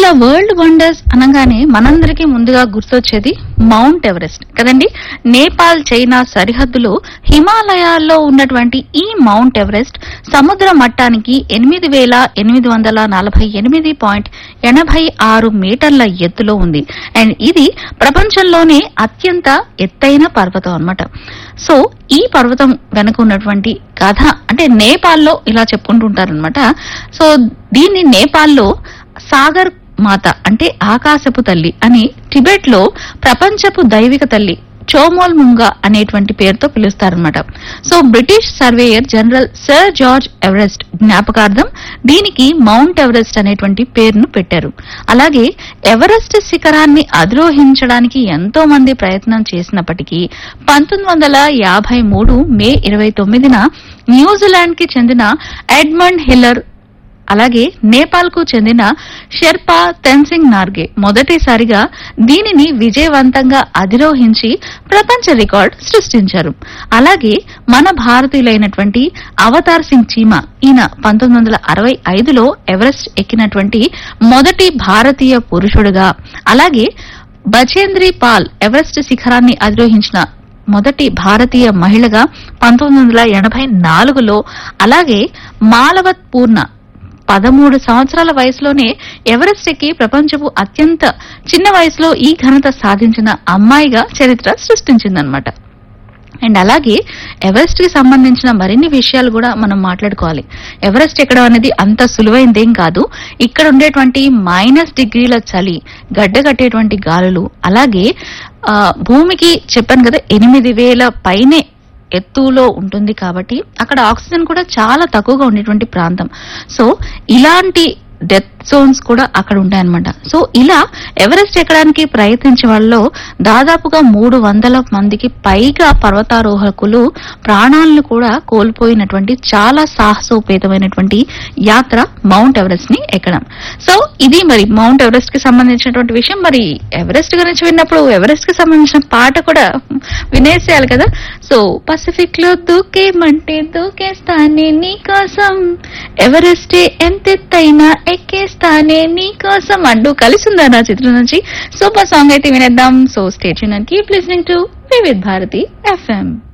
ఇలా world wonders అనగానే మనందరికీ ముందుగా గుర్తొచ్చేది మౌంట్ ఎవరెస్ట్ కదండి నేపాల్ చైనా సరిహద్దులో హిమాలయాల్లో ఉన్నటువంటి ఈ మౌంట్ ఎవరెస్ట్ సముద్ర మట్టానికి ఎనిమిది వేల ఎనిమిది వందల నలభై ఎనిమిది పాయింట్ ఎనభై ఆరు మీటర్ల ఎత్తులో ఉంది అండ్ ఇది ప్రపంచంలోనే అత్యంత ఎత్తైన పర్వతం అన్నమాట సో ఈ పర్వతం వెనక ఉన్నటువంటి కథ అంటే నేపాల్లో ఇలా చెప్పుకుంటుంటారనమాట సో దీన్ని నేపాల్లో సాగర్ మాత అంటే ఆకాశపు తల్లి అని టిబెట్ లో ప్రపంచపు దైవిక తల్లి చోమోల్ ముంగా అనేటువంటి పేరుతో పిలుస్తారనమాట so British surveyor general sir George Everest జ్ఞాపకార్థం దీనికి మౌంట్ ఎవరెస్ట్ అనేటువంటి పేరును పెట్టారు అలాగే ఎవరెస్ట్ శిఖరాన్ని అధిరోహించడానికి ఎంతో మంది ప్రయత్నం చేసినప్పటికీ పంతొమ్మిది వందల యాభై మూడు మే ఇరవై తొమ్మిదిన న్యూజిలాండ్ కి చెందిన ఎడ్మండ్ హిల్లర్ అలాగే నేపాల్ కు చెందిన షెర్పా తెన్సింగ్ నార్గే మొదటిసారిగా దీనిని విజయవంతంగా అధిరోహించి ప్రపంచ రికార్డ్ సృష్టించారు అలాగే మన భారతీయులైనటువంటి అవతార్ సింగ్ చీమా ఈయన పంతొమ్మిది వందల అరవై ఐదులో ఎవరెస్ట్ ఎక్కినటువంటి మొదటి భారతీయ పురుషుడుగా అలాగే బచేంద్రి పాల్ ఎవరెస్ట్ శిఖరాన్ని అధిరోహించిన మొదటి భారతీయ మహిళగా పంతొమ్మిది వందల ఎనభై నాలుగులో అలాగే మాలవత్ పూర్ణ పదమూడు సంవత్సరాల వయసులోనే ఎవరెస్ట్ ఎక్కి ప్రపంచపు అత్యంత చిన్న వయసులో ఈ ఘనత సాధించిన అమ్మాయిగా చరిత్ర సృష్టించిందనమాట అండ్ అలాగే ఎవరెస్ట్ కి సంబంధించిన మరిన్ని విషయాలు కూడా మనం మాట్లాడుకోవాలి ఎవరెస్ట్ ఎక్కడం అనేది అంత సులువైందేం కాదు ఇక్కడ ఉండేటువంటి మైనస్ డిగ్రీల చలి గడ్డగట్టేటువంటి గాలులు అలాగే ఆ, భూమికి చెప్పాను కదా ఎనిమిది వేల పైనే ఎత్తులో ఉంటుంది కాబట్టి అక్కడ ఆక్సిజన్ కూడా చాలా తక్కువగా ఉండేటువంటి ప్రాంతం సో ఇలాంటి డెత్ జోన్స్ కూడా అక్కడ ఉంటాయన్నమాట సో ఇలా ఎవరెస్ట్ ఎక్కడానికి ప్రయత్నించే వాళ్ళలో దాదాపుగా మూడు వందల మందికి పైగా పర్వతారోహకులు ప్రాణాలను కూడా కోల్పోయినటువంటి చాలా సాహసోపేతమైనటువంటి యాత్ర మౌంట్ ఎవరెస్ట్ ని ఎక్కడం సో ఇది మరి మౌంట్ ఎవరెస్ట్ కి సంబంధించినటువంటి విషయం మరి ఎవరెస్ట్ గురించి విన్నప్పుడు ఎవరెస్ట్ కి సంబంధించిన పాట కూడా వినేసేయాలి కదా సో పసిఫిక్ లో దూకేమంటే దూకేస్తానే నీకోసం ఎవరెస్టే ఎంతెత్తైనా ఎక్కేస్తానే నీకోసం అంటూ కలిసిందా నా చిత్రం నుంచి సూపర్ సాంగ్ అయితే వినేద్దాం so station and keep listening to Vividh Bharati FM